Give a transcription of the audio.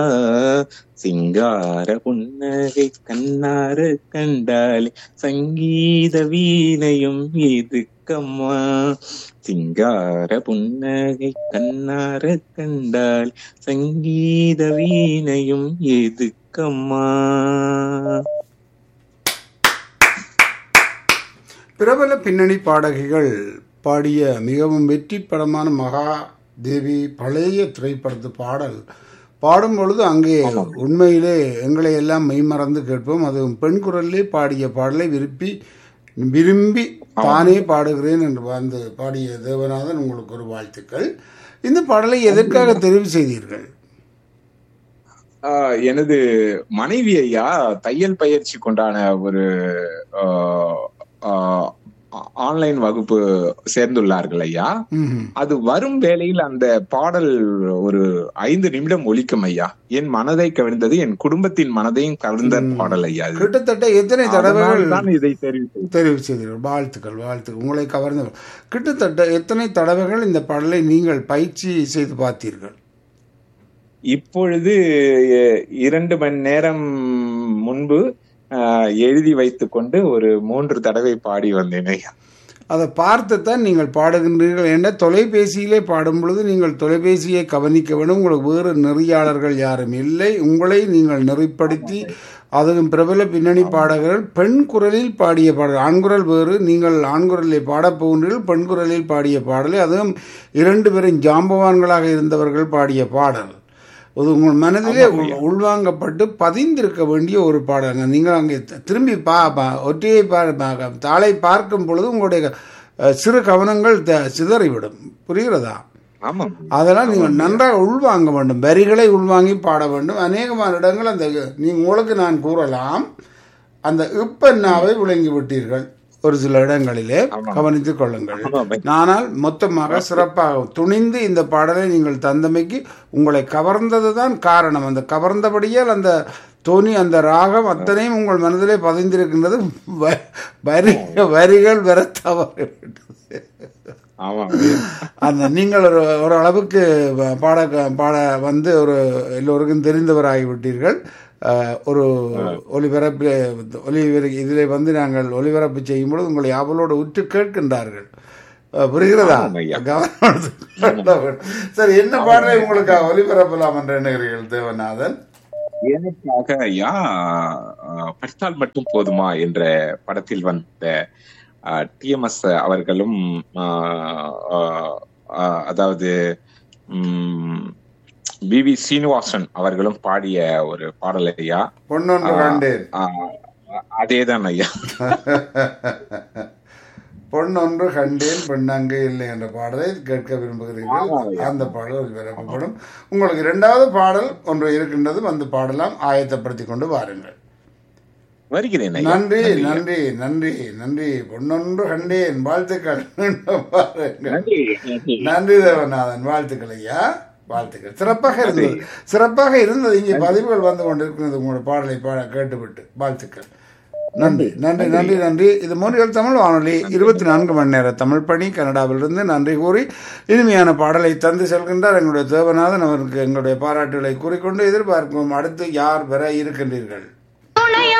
சிங்கார புன்னகை கண்ணார கண்டாலே சங்கீத வீணையும் எதுக்கம்மா சிங்கார புன்னகை கண்ணார கண்டால் சங்கீத வீணையும் எதுக்கம்மா பிரபல பின்னணி பாடகிகள் பாடிய மிகவும் வெற்றி படமான மகா தேவி பழைய திரைப்படத்து பாடல் பாடும் பொழுது அங்கே உண்மையிலே எங்களை எல்லாம் மெய்மறந்து கேட்போம் அதுவும் பெண் குரலிலே பாடிய பாடலை விரும்பி விரும்பி தானே பாடுகிறேன் என்று வந்து பாடிய தேவநாதன் உங்களுக்கு ஒரு வாழ்த்துக்கள் இந்த பாடலை எதற்காக தெரிவு செய்தீர்கள் ஆஹ் எனது மனைவி ஐயா தையல் பயிற்சி கொண்டான ஒரு ஆஹ், ஆஹ், ஆன்லைன் வகுப்பு சேர்ந்துள்ளார்கள் ஐயா ம்ஹும். அது வரும் வேளையில் அந்த பாடல் ஒரு ஐந்து நிமிடம் ஒலிக்கும் ஐயா என் மனதை கவிழ்ந்தது என் குடும்பத்தின் மனதையும் கவிழ்ந்த பாடல் ஐயா அது கிட்டத்தட்ட எத்தனை தடவைகள் அதனால் தான் இதை தெரிவு செய்தேன். தெரிவு செய்தீர்கள் வாழ்த்துக்கள் வாழ்த்துக்கள் உங்களை கவர்ந்த கிட்டத்தட்ட எத்தனை தடவைகள் இந்த பாடலை நீங்கள் பயிற்சி செய்து பார்த்தீர்கள் இப்பொழுது எ- இரண்டு மணி நேரம் முன்பு ஆஹ், எழுதி வைத்துக் கொண்டு ஒரு மூன்று தடவை பாடி வந்தேன் ஐயா அதை பார்த்து தான் நீங்கள் பாடுகின்றீர்கள் என்ற தொலைபேசியிலே பாடும் பொழுது நீங்கள் தொலைபேசியை கவனிக்க வேண்டும் உங்களுக்கு வேறு நெறியாளர்கள் யாரும் இல்லை உங்களை நீங்கள் நெறிப்படுத்தி அதுவும் பிரபல பின்னணி பாடகர்கள் பெண் குரலில் பாடிய பாடல் ஆண்குரல் வேறு நீங்கள் ஆண்குரலில் பாடப் போகின்றீர்கள் பெண் குரலில் பாடிய பாடலை அதுவும் இரண்டு பேரும் ஜாம்பவான்களாக இருந்தவர்கள் பாடிய பாடல் அது உங்கள் மனதிலே உள்- உள்வாங்கப்பட்டு பதிந்திருக்க வேண்டிய ஒரு பாடங்க நீங்கள் அங்கே த- திரும்பி பா பா- ஒற்றையை பார் பா- தாளை பார்க்கும் பொழுது உங்களுடைய அஹ், சிறு கவனங்கள் த- சிதறிவிடும் புரிகிறதா ஆமாம் அதெல்லாம் நீங்கள் நன்றாக உள்வாங்க வேண்டும் வரிகளை உள்வாங்கி பாட வேண்டும் அநேகமான இடங்கள் அந்த நீ உங்களுக்கு நான் கூறலாம் அந்த இப்பன்னாவை விளங்கி விட்டீர்கள் ஒரு சில இடங்களிலே கவனித்துக் கொள்ளுங்கள் ஆமாம். ஆனால் மொத்தமாக சிறப்பாக துணிந்து இந்த பாடலை நீங்கள் தந்தமைக்கு உங்களை கவர்ந்தது தான் காரணம் அந்த கவர்ந்தபடியால் அந்த தோனி அந்த ராகம் அத்தனையும் உங்கள் மனதிலே பதிந்திருக்கின்றது வ- வரி வரிகள் வர தவறிவிட்டது ஆமாம் அந்த நீங்கள் ஒரு ஒரு அளவுக்கு வ- பாட பாட வந்து ஒரு எல்லோருக்கும் தெரிந்தவராகிவிட்டீர்கள் அஹ், ஒரு ஒலிபரப்பு ஒலிபர இதில் வந்து நாங்கள் ஒலிபரப்பு செய்யும் பொழுது உங்களை அவளோடு உற்று கேட்கின்றார்கள் அஹ், புரிகிறதா ஆமாம் ஐயா. கவனம் சரி என்ன பாடலை உங்களுக்கு ஒலிபரப்பலாம் என்று எண்ணுகிறீர்கள் தேவநாதன் எனக்காக ஐயா ஆஹ், படித்தால் மட்டும் போதுமா என்ற படத்தில் வந்த டிஎம்எஸ் அவர்களும் ஆஹ், ஆஹ், ஆஹ், அதாவது பிவி சீனிவாசன் அவர்களும் பாடிய ஒரு பாடல் ஐயா பொன்னொன்று கண்டேன் ஆஹ், அதேதான் ஐயா பொன்னொன்று கண்டேன் பெண்ணங்கு இல்லை என்ற பாடலை கேட்க விரும்புகிறீர்கள் அந்த பாடல் ஒலிபரப்பப்படும் உங்களுக்கு இரண்டாவது பாடல் ஒன்று இருக்கின்றது வந்து பாடலாம் ஆயத்தப்படுத்தி கொண்டு வாருங்கள் வருகிறேன் ஐயா நன்றி நன்றி நன்றி நன்றி பொன்னொன்று கண்டேன் வாழ்த்துக்கள் மீண்டும் வாருங்கள். நன்றி நன்றி. நன்றி தேவநாதன் வாழ்த்துக்கள் ஐயா வாழ்த்துக்கள் சிறப்பாக இருந்தது சிறப்பாக இருந்தது இங்கே பதிவுகள் வந்து கொண்டிருக்கிறது உங்களோட பாடலை பாட கேட்டுவிட்டு வாழ்த்துக்கள் நன்றி நன்றி நன்றி நன்றி இது மூன்றியல் தமிழ் வானொலி இருபத்தி நான்கு மணி நேர தமிழ் பணி கனடாவிலிருந்து நன்றி கூறி இனிமையான பாடலை தந்து செல்கின்றார் எங்களுடைய தேவநாதன் அவருக்கு எங்களுடைய பாராட்டுகளை கூறிக்கொண்டு எதிர்பார்க்கிறோம் அடுத்து யார் வர இருக்கின்றீர்கள்